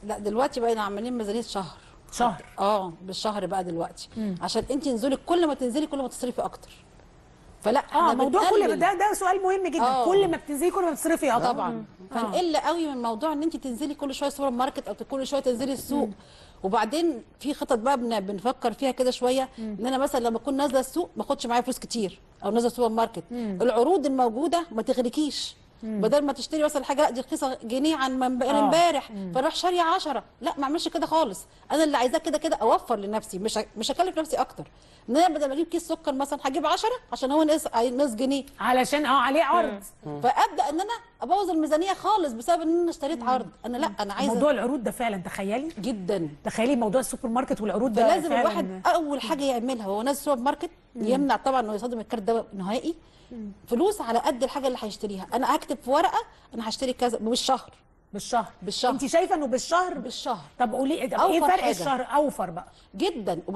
لا دلوقتي بقينا عاملين ميزانيه شهر شهر اه بالشهر بقى دلوقتي عشان انت نزولك كل ما تنزلي كل ما تصرفي اكتر فلا اه احنا موضوع كل بنقلل. ده ده سؤال مهم جدا آه. كل ما بتنزلي كل ما بتصرفي اكتر طبعا فنقل قوي من موضوع ان انت تنزلي كل شويه سوبر ماركت او كل شويه تنزلي السوق وبعدين في خطط بقى بن- بنفكر فيها كده شويه ان انا مثلا لما اكون نازله السوق ما اخدش معايا فلوس كتير او نازله السوبر ماركت العروض الموجوده ما تغريكيش بدل ما تشتري مثلا حاجه لا دي رخيصه جنيه عن من بقى آه. امبارح فاروح شاريه 10 لا ما اعملش كده خالص انا اللي عايزاه كده كده اوفر لنفسي مش ه- مش هكلف نفسي اكتر ان انا بدل ما اجيب كيس سكر مثلا هجيب 10 عشان هو ناقص ناقص جنيه علشان اه عليه عرض فابدا ان انا ابوظ الميزانيه خالص بسبب ان انا اشتريت عرض انا لا انا عايزه موضوع العروض ده فعلا تخيلي جدا تخيلي موضوع السوبر ماركت والعروض ده فلازم فعلا الواحد اول حاجه يعملها وهو نازل سوبر ماركت يمنع طبعا انه يصادم الكارت ده نهائي فلوس على قد الحاجه اللي هيشتريها انا هكتب في ورقه انا هشتري كذا بالشهر بالشهر بالشهر. انت شايفه انه بالشهر بالشهر طب قولي طب ايه أوفر فرق حاجة. الشهر اوفر بقى جدا